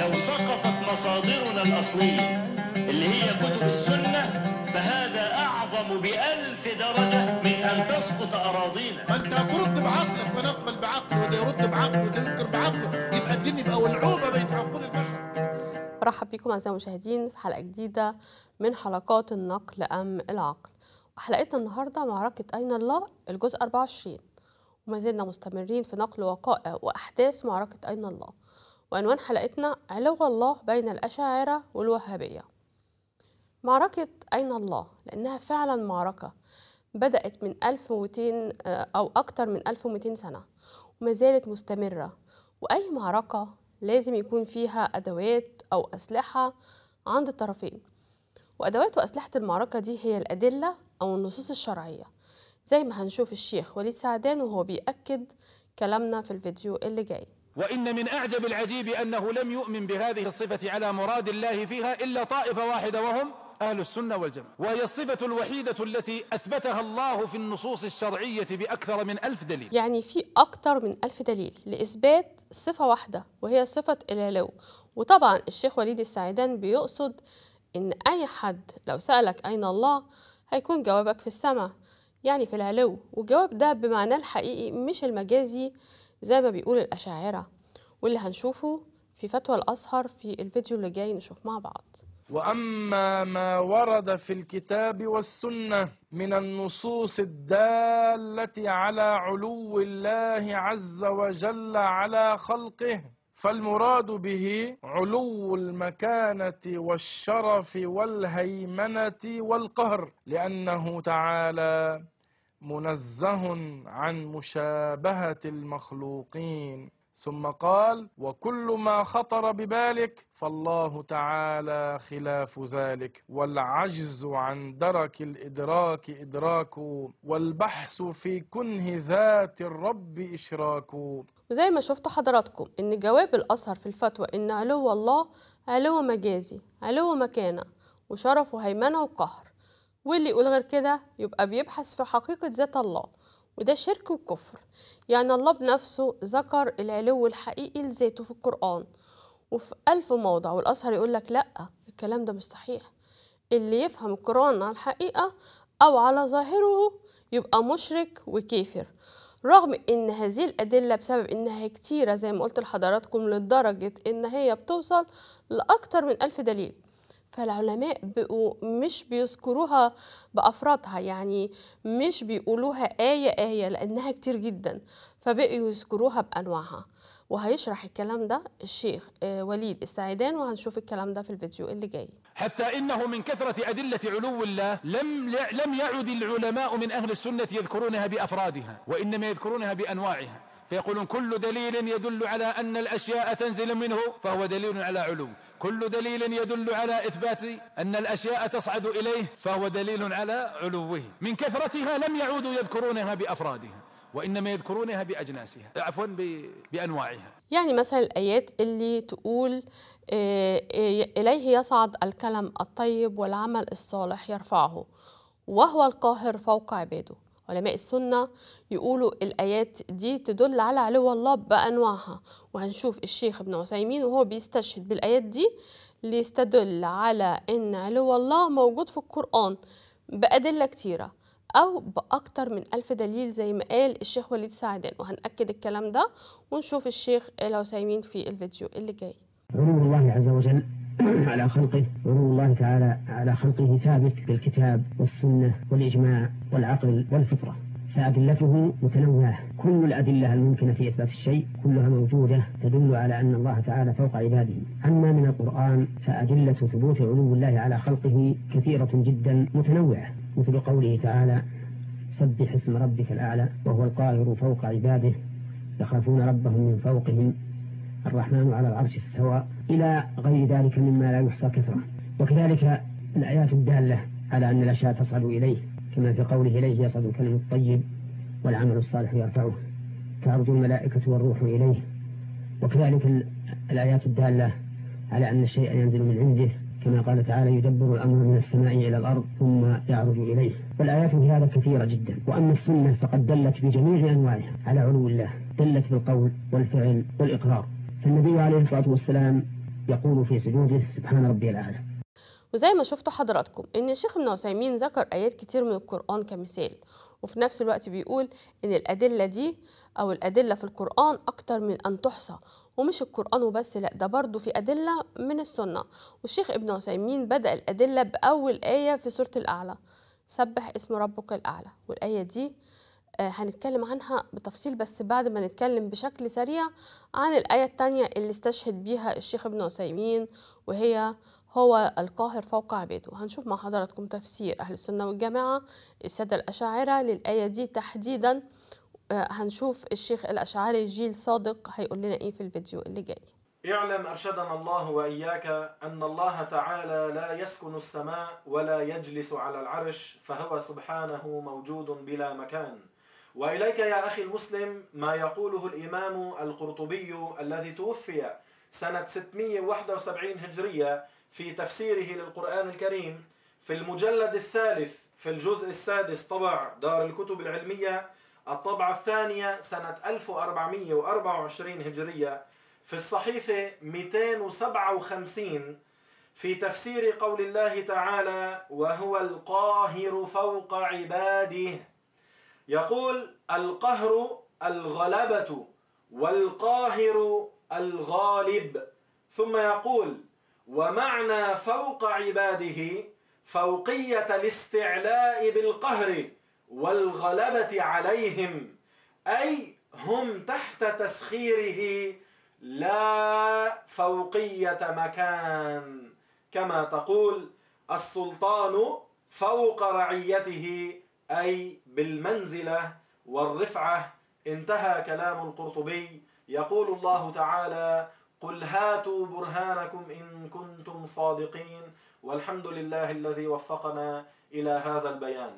لو سقطت مصادرنا الأصلية اللي هي كتب السنة فهذا أعظم بألف درجة من أن تسقط أراضينا ما انت هترد بعقلك ما نقبل بعقله وده يرد بعقله وده ينكر بعقله يبقى الدين يبقى ولعوبه بين عقول البشر برحب بكم أعزائي المشاهدين في حلقة جديدة من حلقات النقل أم العقل وحلقتنا النهاردة معركة أين الله الجزء 24 وما زلنا مستمرين في نقل وقائع وأحداث معركة أين الله وعنوان حلقتنا علو الله بين الأشاعرة والوهابية معركة أين الله لأنها فعلا معركة بدأت من 1200 أو أكتر من 1200 سنة وما زالت مستمرة وأي معركة لازم يكون فيها أدوات أو أسلحة عند الطرفين وأدوات وأسلحة المعركة دي هي الأدلة أو النصوص الشرعية زي ما هنشوف الشيخ وليد سعدان وهو بيأكد كلامنا في الفيديو اللي جاي وإن من أعجب العجيب أنه لم يؤمن بهذه الصفة على مراد الله فيها إلا طائفة واحدة وهم أهل السنة والجماعة وهي الصفة الوحيدة التي أثبتها الله في النصوص الشرعية بأكثر من ألف دليل يعني في أكتر من ألف دليل لإثبات صفة واحدة وهي صفة العلو وطبعا الشيخ وليد السعيدان بيقصد إن أي حد لو سألك أين الله هيكون جوابك في السماء يعني في العلو والجواب ده بمعناه الحقيقي مش المجازي زي ما بيقول الأشاعرة واللي هنشوفه في فتوى الأزهر في الفيديو اللي جاي نشوف مع بعض واما ما ورد في الكتاب والسنه من النصوص الداله على علو الله عز وجل على خلقه فالمراد به علو المكانه والشرف والهيمنه والقهر لانه تعالى منزه عن مشابهه المخلوقين ثم قال وكل ما خطر ببالك فالله تعالى خلاف ذلك والعجز عن درك الادراك ادراك والبحث في كنه ذات الرب اشراك وزي ما شفتوا حضراتكم ان جواب الازهر في الفتوى ان علو الله علو مجازي علو مكانه وشرف وهيمنه وقهر واللي يقول غير كده يبقى بيبحث في حقيقه ذات الله وده شرك وكفر يعني الله بنفسه ذكر العلو الحقيقي لذاته في القرآن وفي ألف موضع والأزهر يقول لك لأ الكلام ده مش صحيح اللي يفهم القرآن على الحقيقة أو على ظاهره يبقى مشرك وكافر رغم ان هذه الأدلة بسبب انها كتيرة زي ما قلت لحضراتكم لدرجة ان هي بتوصل لأكتر من ألف دليل فالعلماء بقوا مش بيذكروها بأفرادها يعني مش بيقولوها آية آية لأنها كتير جدا فبقوا يذكروها بأنواعها وهيشرح الكلام ده الشيخ وليد السعيدان وهنشوف الكلام ده في الفيديو اللي جاي حتى إنه من كثرة أدلة علو الله لم لم يعد العلماء من أهل السنة يذكرونها بأفرادها وإنما يذكرونها بأنواعها فيقولون كل دليل يدل على أن الأشياء تنزل منه فهو دليل على علو كل دليل يدل على إثبات أن الأشياء تصعد إليه فهو دليل على علوه من كثرتها لم يعودوا يذكرونها بأفرادها وإنما يذكرونها بأجناسها عفوا بأنواعها يعني مثلا الآيات اللي تقول إليه يصعد الكلم الطيب والعمل الصالح يرفعه وهو القاهر فوق عباده علماء السنة يقولوا الآيات دي تدل على علو الله بأنواعها وهنشوف الشيخ ابن عثيمين وهو بيستشهد بالآيات دي ليستدل على أن علو الله موجود في القرآن بأدلة كتيرة أو بأكتر من ألف دليل زي ما قال الشيخ وليد سعدان وهنأكد الكلام ده ونشوف الشيخ العثيمين في الفيديو اللي جاي علو الله عز وجل على خلقه علو الله تعالى على خلقه ثابت بالكتاب والسنة والإجماع والعقل والفطرة فأدلته متنوعة كل الأدلة الممكنة في إثبات الشيء كلها موجودة تدل على أن الله تعالى فوق عباده أما من القرآن فأدلة ثبوت علو الله على خلقه كثيرة جدا متنوعة مثل قوله تعالى سبح اسم ربك الأعلى وهو القاهر فوق عباده يخافون ربهم من فوقهم الرحمن على العرش استوى إلى غير ذلك مما لا يحصى كثرة وكذلك الآيات الدالة على أن الأشياء تصعد إليه كما في قوله إليه يصعد الكلم الطيب والعمل الصالح يرفعه تعرج الملائكة والروح إليه وكذلك الآيات الدالة على أن الشيء ينزل من عنده كما قال تعالى يدبر الأمر من السماء إلى الأرض ثم يعرج إليه والآيات في هذا كثيرة جدا وأما السنة فقد دلت بجميع أنواعها على علو الله دلت بالقول والفعل والإقرار فالنبي عليه الصلاة والسلام يقول في سجوده سبحان ربي الأعلى وزي ما شفتوا حضراتكم ان الشيخ ابن عثيمين ذكر ايات كتير من القران كمثال وفي نفس الوقت بيقول ان الادله دي او الادله في القران اكتر من ان تحصى ومش القران وبس لا ده برضو في ادله من السنه والشيخ ابن عثيمين بدا الادله باول ايه في سوره الاعلى سبح اسم ربك الاعلى والايه دي آه، هنتكلم عنها بتفصيل بس بعد ما نتكلم بشكل سريع عن الآية التانية اللي استشهد بيها الشيخ ابن عثيمين وهي هو القاهر فوق عباده هنشوف مع حضراتكم تفسير أهل السنة والجماعة السادة الأشاعرة للآية دي تحديدا آه، هنشوف الشيخ الأشعري جيل صادق هيقول لنا إيه في الفيديو اللي جاي اعلم أرشدنا الله وإياك أن الله تعالى لا يسكن السماء ولا يجلس على العرش فهو سبحانه موجود بلا مكان وإليك يا أخي المسلم ما يقوله الإمام القرطبي الذي توفي سنة 671 هجرية في تفسيره للقرآن الكريم في المجلد الثالث في الجزء السادس طبع دار الكتب العلمية الطبعة الثانية سنة 1424 هجرية في الصحيفة 257 في تفسير قول الله تعالى وهو القاهر فوق عباده يقول القهر الغلبة والقاهر الغالب ثم يقول ومعنى فوق عباده فوقية الاستعلاء بالقهر والغلبة عليهم أي هم تحت تسخيره لا فوقية مكان كما تقول السلطان فوق رعيته أي بالمنزلة والرفعة انتهى كلام القرطبي يقول الله تعالى قل هاتوا برهانكم إن كنتم صادقين والحمد لله الذي وفقنا إلى هذا البيان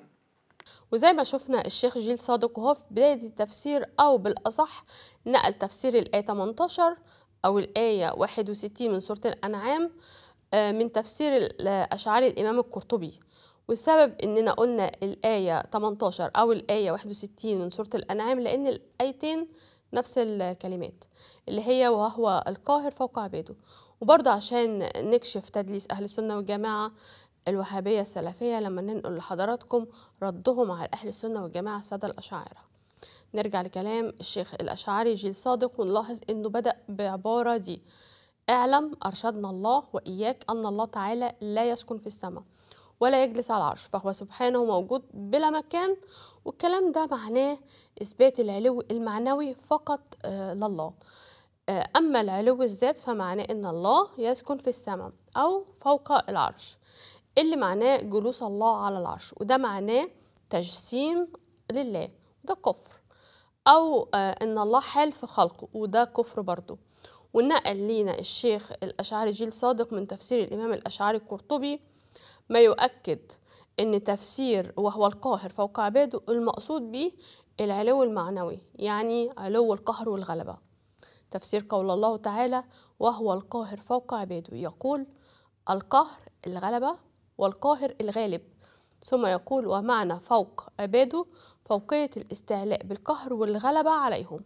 وزي ما شفنا الشيخ جيل صادق وهو في بداية التفسير أو بالأصح نقل تفسير الآية 18 أو الآية 61 من سورة الأنعام آه، من تفسير الأشعري الإمام القرطبي والسبب إننا قلنا الآية 18 أو الآية 61 من سورة الأنعام لأن الآيتين نفس الكلمات اللي هي وهو القاهر فوق عباده وبرضه عشان نكشف تدليس أهل السنة والجماعة الوهابية السلفية لما ننقل لحضراتكم ردهم على أهل السنة والجماعة السادة الأشاعرة نرجع لكلام الشيخ الأشعري جيل صادق ونلاحظ إنه بدأ بعبارة دي اعلم أرشدنا الله وإياك أن الله تعالى لا يسكن في السماء ولا يجلس على العرش فهو سبحانه موجود بلا مكان والكلام ده معناه إثبات العلو المعنوي فقط آه، لله آه، أما العلو الذات فمعناه إن الله يسكن في السماء أو فوق العرش اللي معناه جلوس الله على العرش وده معناه تجسيم لله وده كفر أو آه، إن الله حال في خلقه وده كفر برضه ونقل لينا الشيخ الأشعري جيل صادق من تفسير الإمام الأشعري القرطبي ما يؤكد ان تفسير وهو القاهر فوق عباده المقصود به العلو المعنوي يعني علو القهر والغلبة تفسير قول الله تعالى وهو القاهر فوق عباده يقول القهر الغلبة والقاهر الغالب ثم يقول ومعنى فوق عباده فوقية الاستعلاء بالقهر والغلبة عليهم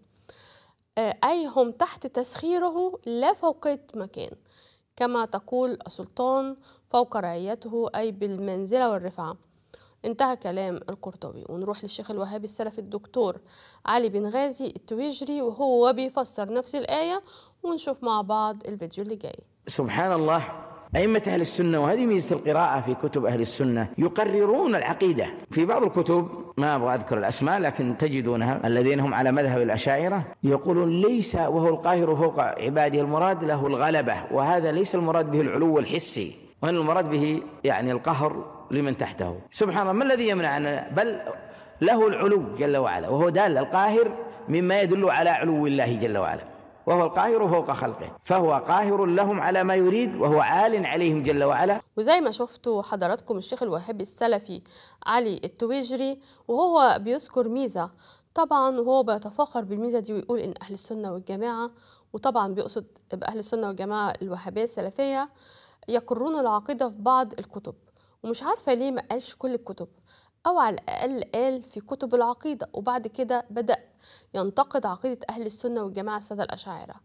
آه، أي هم تحت تسخيره لا فوقية مكان كما تقول السلطان فوق رعيته أي بالمنزلة والرفعة انتهى كلام القرطبي ونروح للشيخ الوهابي السلفي الدكتور علي بن غازي التويجري وهو بيفسر نفس الآية ونشوف مع بعض الفيديو اللي جاي سبحان الله أئمة أهل السنة وهذه ميزة القراءة في كتب أهل السنة يقررون العقيدة في بعض الكتب ما أبغى أذكر الأسماء لكن تجدونها الذين هم على مذهب الأشاعرة يقولون ليس وهو القاهر فوق عباده المراد له الغلبة وهذا ليس المراد به العلو الحسي وإن المراد به يعني القهر لمن تحته سبحان الله ما الذي يمنع بل له العلو جل وعلا وهو دال القاهر مما يدل على علو الله جل وعلا وهو القاهر فوق خلقه فهو قاهر لهم على ما يريد وهو عال عليهم جل وعلا وزي ما شفتوا حضراتكم الشيخ الوهابي السلفي علي التويجري وهو بيذكر ميزة طبعا وهو بيتفاخر بالميزة دي ويقول إن أهل السنة والجماعة وطبعا بيقصد بأهل السنة والجماعة الوهابية السلفية يقرون العقيدة في بعض الكتب ومش عارفة ليه ما قالش كل الكتب أو على الأقل قال في كتب العقيدة وبعد كده بدأ ينتقد عقيدة أهل السنة والجماعة السادة الأشاعرة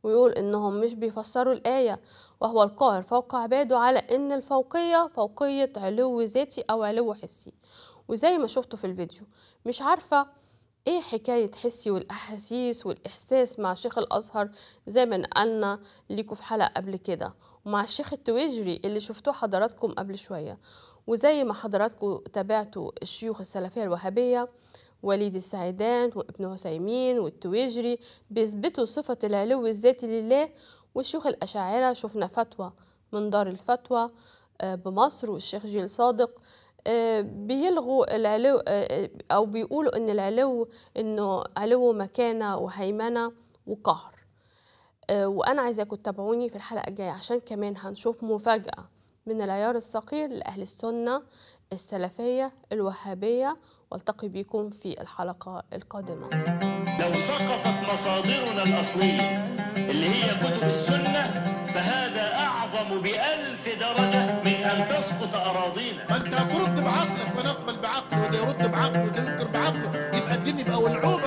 ويقول إنهم مش بيفسروا الآية وهو القاهر فوق عباده على إن الفوقية فوقية علو ذاتي أو علو حسي وزي ما شفتوا في الفيديو مش عارفة ايه حكاية حسي والأحاسيس والإحساس مع شيخ الأزهر زي ما نقلنا ليكوا في حلقة قبل كده ومع الشيخ التويجري اللي شفتوه حضراتكم قبل شوية وزي ما حضراتكم تابعتوا الشيوخ السلفية الوهابية وليد السعيدان وابن عثيمين والتويجري بيثبتوا صفة العلو الذاتي لله والشيوخ الأشاعرة شفنا فتوى من دار الفتوى آه، بمصر والشيخ جيل صادق آه، بيلغوا العلو آه، أو بيقولوا إن العلو إنه علو مكانة وهيمنة وقهر آه، وأنا عايزاكم تتابعوني في الحلقة الجاية عشان كمان هنشوف مفاجأة من العيار الثقيل لأهل السنة السلفية الوهابية والتقي بكم في الحلقة القادمة لو سقطت مصادرنا الأصلية اللي هي كتب السنة فهذا أعظم بألف درجة من أن تسقط أراضينا ما انت هترد بعقلك فنقبل بعقله وده يرد بعقله وده ينكر بعقله يبقى الدين يبقى ولعوبه